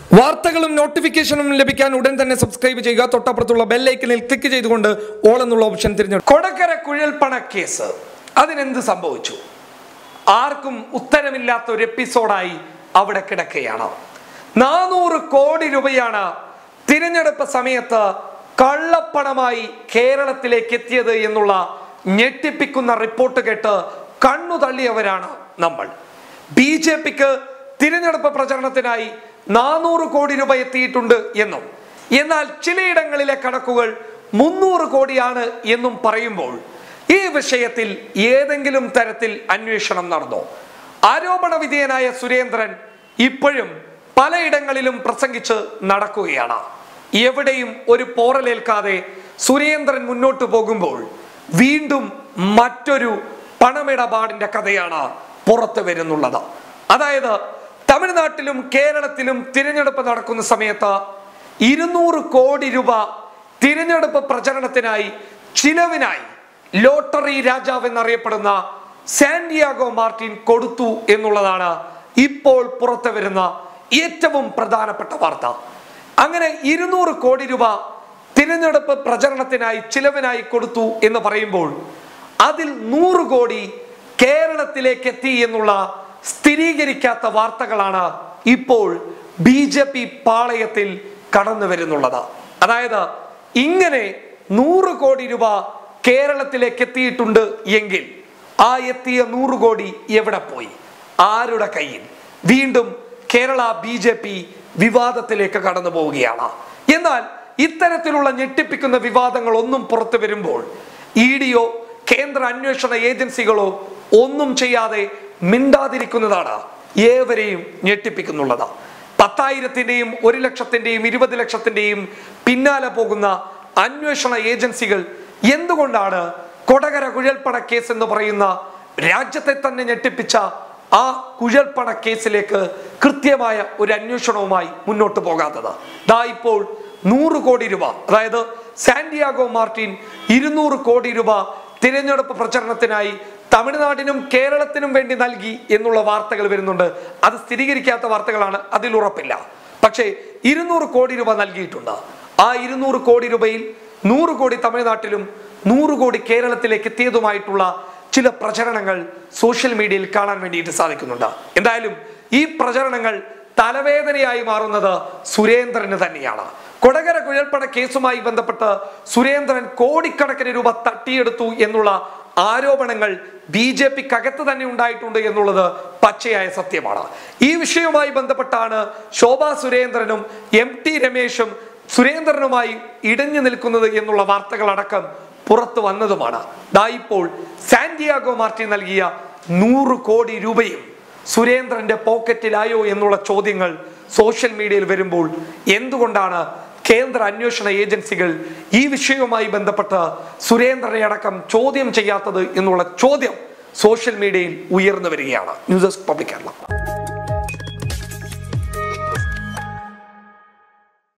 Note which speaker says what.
Speaker 1: വാർത്തകളും നോട്ടിഫിക്കേഷനും ലഭിക്കാൻ ഉടൻ തന്നെ സബ്സ്ക്രൈബ് ചെയ്യുക തൊട്ടപ്പുറത്തുള്ള ബെല്ലൈക്കനിൽ ക്ലിക്ക് ചെയ്തുകൊണ്ട് ഓൾ എന്നുള്ള ഓപ്ഷൻ തിരഞ്ഞെടുക്കും കൊടക്കര കുഴൽപ്പണ കേസ് അതിനെന്ത് സംഭവിച്ചു ആർക്കും ഉത്തരമില്ലാത്ത ഒരു എപ്പിസോഡായി അവിടെ കിടക്കുകയാണ് നാനൂറ് കോടി രൂപയാണ് തിരഞ്ഞെടുപ്പ് സമയത്ത് കള്ളപ്പണമായി കേരളത്തിലേക്ക് എത്തിയത് എന്നുള്ള ഞെട്ടിപ്പിക്കുന്ന റിപ്പോർട്ട് കേട്ട് കണ്ണു തള്ളിയവരാണ് നമ്മൾ ബി ജെ പിക്ക് തിരഞ്ഞെടുപ്പ് പ്രചരണത്തിനായി നാനൂറ് കോടി രൂപ എത്തിയിട്ടുണ്ട് എന്നും എന്നാൽ ചിലയിടങ്ങളിലെ കണക്കുകൾ മുന്നൂറ് കോടിയാണ് എന്നും പറയുമ്പോൾ ഈ വിഷയത്തിൽ ഏതെങ്കിലും തരത്തിൽ അന്വേഷണം നടന്നോ ആരോപണ വിധേയനായ സുരേന്ദ്രൻ ഇപ്പോഴും പലയിടങ്ങളിലും പ്രസംഗിച്ച് നടക്കുകയാണ് എവിടെയും ഒരു പോറലേൽക്കാതെ സുരേന്ദ്രൻ മുന്നോട്ട് പോകുമ്പോൾ വീണ്ടും മറ്റൊരു പണമിടപാടിന്റെ കഥയാണ് പുറത്തു വരുന്നുള്ളത് അതായത് തമിഴ്നാട്ടിലും കേരളത്തിലും തിരഞ്ഞെടുപ്പ് നടക്കുന്ന സമയത്ത് ഇരുന്നൂറ് കോടി രൂപ തിരഞ്ഞെടുപ്പ് പ്രചരണത്തിനായി ചിലവിനായി ലോട്ടറി രാജാവ് എന്നറിയപ്പെടുന്ന സാന്റിയാഗോ മാർട്ടിൻ കൊടുത്തു എന്നുള്ളതാണ് ഇപ്പോൾ പുറത്തു വരുന്ന ഏറ്റവും പ്രധാനപ്പെട്ട വാർത്ത അങ്ങനെ ഇരുന്നൂറ് കോടി രൂപ തിരഞ്ഞെടുപ്പ് പ്രചരണത്തിനായി ചിലവിനായി കൊടുത്തു എന്ന് പറയുമ്പോൾ അതിൽ നൂറ് കോടി കേരളത്തിലേക്ക് എത്തി എന്നുള്ള സ്ഥിരീകരിക്കാത്ത വാർത്തകളാണ് ഇപ്പോൾ ബി ജെ പി പാളയത്തിൽ കടന്നു വരുന്നുള്ളത് അതായത് ഇങ്ങനെ നൂറ് കോടി രൂപ കേരളത്തിലേക്ക് എത്തിയിട്ടുണ്ട് എങ്കിൽ ആ എത്തിയ നൂറ് കോടി എവിടെ പോയി ആരുടെ കയ്യിൽ വീണ്ടും കേരള ബി ജെ പി വിവാദത്തിലേക്ക് കടന്നു പോവുകയാണ് എന്നാൽ ഇത്തരത്തിലുള്ള ഞെട്ടിപ്പിക്കുന്ന വിവാദങ്ങൾ ഒന്നും പുറത്തു വരുമ്പോൾ ഇ ഡിയോ കേന്ദ്ര അന്വേഷണ ഏജൻസികളോ ഒന്നും ചെയ്യാതെ മിണ്ടാതിരിക്കുന്നതാണ് ഏവരെയും ഞെട്ടിപ്പിക്കുന്നുള്ളത് പത്തായിരത്തിന്റെയും ഒരു ലക്ഷത്തിന്റെയും ഇരുപത് ലക്ഷത്തിന്റെയും പിന്നാലെ പോകുന്ന അന്വേഷണ ഏജൻസികൾ എന്തുകൊണ്ടാണ് കൊടകര കുഴൽപ്പണ കേസ് എന്ന് പറയുന്ന രാജ്യത്തെ തന്നെ ഞെട്ടിപ്പിച്ച ആ കുഴൽപ്പണ കേസിലേക്ക് കൃത്യമായ ഒരു അന്വേഷണവുമായി മുന്നോട്ട് പോകാത്തത് ദാ ഇപ്പോൾ നൂറ് കോടി രൂപ അതായത് സാന്റിയാഗോ മാർട്ടിൻ ഇരുന്നൂറ് കോടി രൂപ തിരഞ്ഞെടുപ്പ് പ്രചരണത്തിനായി തമിഴ്നാടിനും കേരളത്തിനും വേണ്ടി നൽകി എന്നുള്ള വാർത്തകൾ വരുന്നുണ്ട് അത് സ്ഥിരീകരിക്കാത്ത വാർത്തകളാണ് അതിൽ ഉറപ്പില്ല പക്ഷേ ഇരുന്നൂറ് കോടി രൂപ നൽകിയിട്ടുണ്ട് ആ ഇരുന്നൂറ് കോടി രൂപയിൽ നൂറ് കോടി തമിഴ്നാട്ടിലും നൂറ് കോടി കേരളത്തിലേക്ക് എത്തിയതുമായിട്ടുള്ള ചില പ്രചരണങ്ങൾ സോഷ്യൽ മീഡിയയിൽ കാണാൻ വേണ്ടിയിട്ട് സാധിക്കുന്നുണ്ട് എന്തായാലും ഈ പ്രചരണങ്ങൾ തലവേദനയായി മാറുന്നത് സുരേന്ദ്രന് തന്നെയാണ് കൊടകര കുഴൽപ്പണ കേസുമായി ബന്ധപ്പെട്ട് സുരേന്ദ്രൻ കോടിക്കണക്കിന് രൂപ തട്ടിയെടുത്തു എന്നുള്ള ആരോപണങ്ങൾ ബി ജെ പിക്കകത്ത് തന്നെ ഉണ്ടായിട്ടുണ്ട് എന്നുള്ളത് പച്ചയായ സത്യമാണ് ഈ വിഷയവുമായി ബന്ധപ്പെട്ടാണ് ശോഭാ സുരേന്ദ്രനും എം ടി രമേശും സുരേന്ദ്രനുമായി ഇടഞ്ഞു നിൽക്കുന്നത് എന്നുള്ള വാർത്തകളടക്കം പുറത്തു വന്നതുമാണ് ദാ ഇപ്പോൾ സാന്റിയാഗോ മാർട്ടിൻ നൽകിയ നൂറ് കോടി രൂപയും സുരേന്ദ്രന്റെ പോക്കറ്റിലായോ എന്നുള്ള ചോദ്യങ്ങൾ സോഷ്യൽ മീഡിയയിൽ വരുമ്പോൾ എന്തുകൊണ്ടാണ് കേന്ദ്ര അന്വേഷണ ഏജൻസികൾ ഈ വിഷയവുമായി ബന്ധപ്പെട്ട് സുരേന്ദ്രനെ അടക്കം ചോദ്യം ചെയ്യാത്തത് എന്നുള്ള ചോദ്യം സോഷ്യൽ മീഡിയയിൽ ഉയർന്നു വരികയാണ് ന്യൂസ് ഡെസ്ക് പബ്ലിക് കേരള